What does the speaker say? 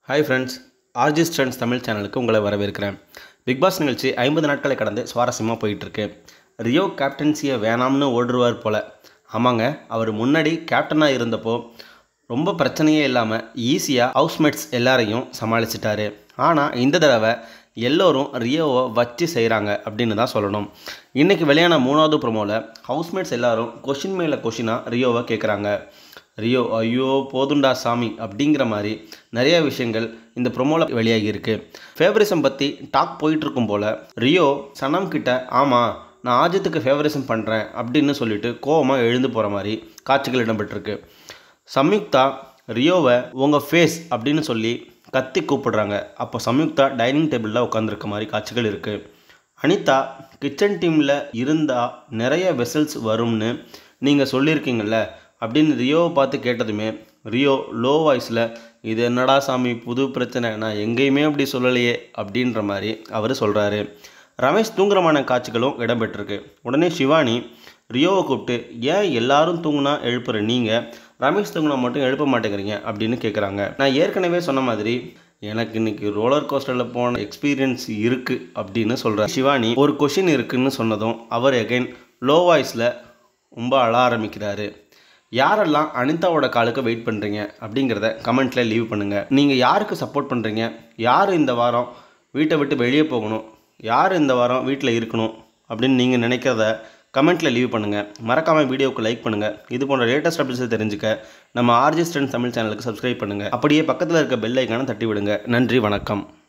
hi friends RG ஸ்ட்ரெண்ட்ஸ் தமிழ் சேனலுக்கு உங்களை வரவேற்கிறேன் பிக் பாஸ் நிகழ்ச்சி ஐம்பது நாட்களை கடந்து சுவாரஸ்யமாக போயிட்டுருக்கு ரியோ கேப்டன்சியை வேணாம்னு ஓடுருவார் போல் ஆமாங்க அவர் முன்னாடி கேப்டனாக இருந்தப்போ ரொம்ப பிரச்சனையே இல்லாமல் ஈஸியாக ஹவுஸ்மேட்ஸ் எல்லாரையும் சமாளிச்சிட்டாரு ஆனால் இந்த தடவை எல்லோரும் ரியோவை வச்சு செய்கிறாங்க அப்படின்னு தான் சொல்லணும் இன்றைக்கி வெளியான மூணாவது ப்ரோமோவில் ஹவுஸ்மேட்ஸ் எல்லாரும் கொஷின் மேலே கொஷினாக ரியோவை கேட்குறாங்க ரியோ ஐயோ போதுண்டா சாமி அப்படிங்கிற மாதிரி நிறைய விஷயங்கள் இந்த ப்ரொமோவில் வெளியாகி இருக்கு ஃபேவரிசம் பற்றி டாக் போயிட்டு இருக்கும் போல் ரியோ சனம் கிட்ட ஆமாம் நான் ஆஜித்துக்கு ஃபேவரிசம் பண்ணுறேன் அப்படின்னு சொல்லிட்டு கோவமாக எழுந்து போகிற மாதிரி காட்சிகள் இடம்பெற்றிருக்கு சம்யுக்தா ரியோவை உங்கள் ஃபேஸ் அப்படின்னு சொல்லி கத்தி கூப்பிடுறாங்க அப்போ சம்யுக்தா டைனிங் டேபிளில் உட்காந்துருக்க மாதிரி காட்சிகள் இருக்குது அனிதா கிச்சன் டீமில் இருந்தால் நிறைய வெசல்ஸ் வரும்னு நீங்கள் சொல்லியிருக்கீங்கள்ல அப்படின்னு ரியோவை பார்த்து கேட்டதுமே ரியோ லோ வாய்ஸில் இது என்னடா சாமி புது பிரச்சனை நான் எங்கேயுமே அப்படி சொல்லலையே அப்படின்ற மாதிரி அவர் சொல்கிறாரு ரமேஷ் தூங்குறமான காட்சிகளும் இடம்பெற்றிருக்கு உடனே சிவானி ரியோவை கூப்பிட்டு ஏன் எல்லாரும் தூங்குனா எழுப்புற நீங்கள் ரமேஷ் தூங்குனா மட்டும் எழுப்ப மாட்டேங்கிறீங்க அப்படின்னு கேட்குறாங்க நான் ஏற்கனவே சொன்ன மாதிரி எனக்கு இன்னைக்கு ரோலர் கோஸ்டரில் போன எக்ஸ்பீரியன்ஸ் இருக்குது அப்படின்னு சொல்கிறார் சிவானி ஒரு கொஷின் இருக்குன்னு சொன்னதும் அவர் எகைன் லோ வாய்ஸில் ரொம்ப அழ ஆரம்பிக்கிறாரு யாரெல்லாம் அனிதாவோட காலுக்கு வெயிட் பண்ணுறீங்க அப்படிங்கிறத கமெண்ட்டில் லீவ் பண்ணுங்கள் நீங்கள் யாருக்கு சப்போர்ட் பண்ணுறீங்க யார் இந்த வாரம் வீட்டை விட்டு வெளியே போகணும் யார் இந்த வாரம் வீட்டில் இருக்கணும் அப்படின்னு நீங்கள் நினைக்கிறத கமெண்ட்டில் லீவ் பண்ணுங்கள் மறக்காமல் வீடியோவுக்கு லைக் பண்ணுங்கள் இது போன்ற லேட்டஸ்ட் அப்டேட்ஸை தெரிஞ்சுக்க நம்ம ஆர்ஜி ஸ்டன்ஸ் தமிழ் சேனலுக்கு சப்ஸ்கிரைப் பண்ணுங்கள் அப்படியே பக்கத்தில் இருக்க பெல் ஐக்கானை தட்டி விடுங்க நன்றி வணக்கம்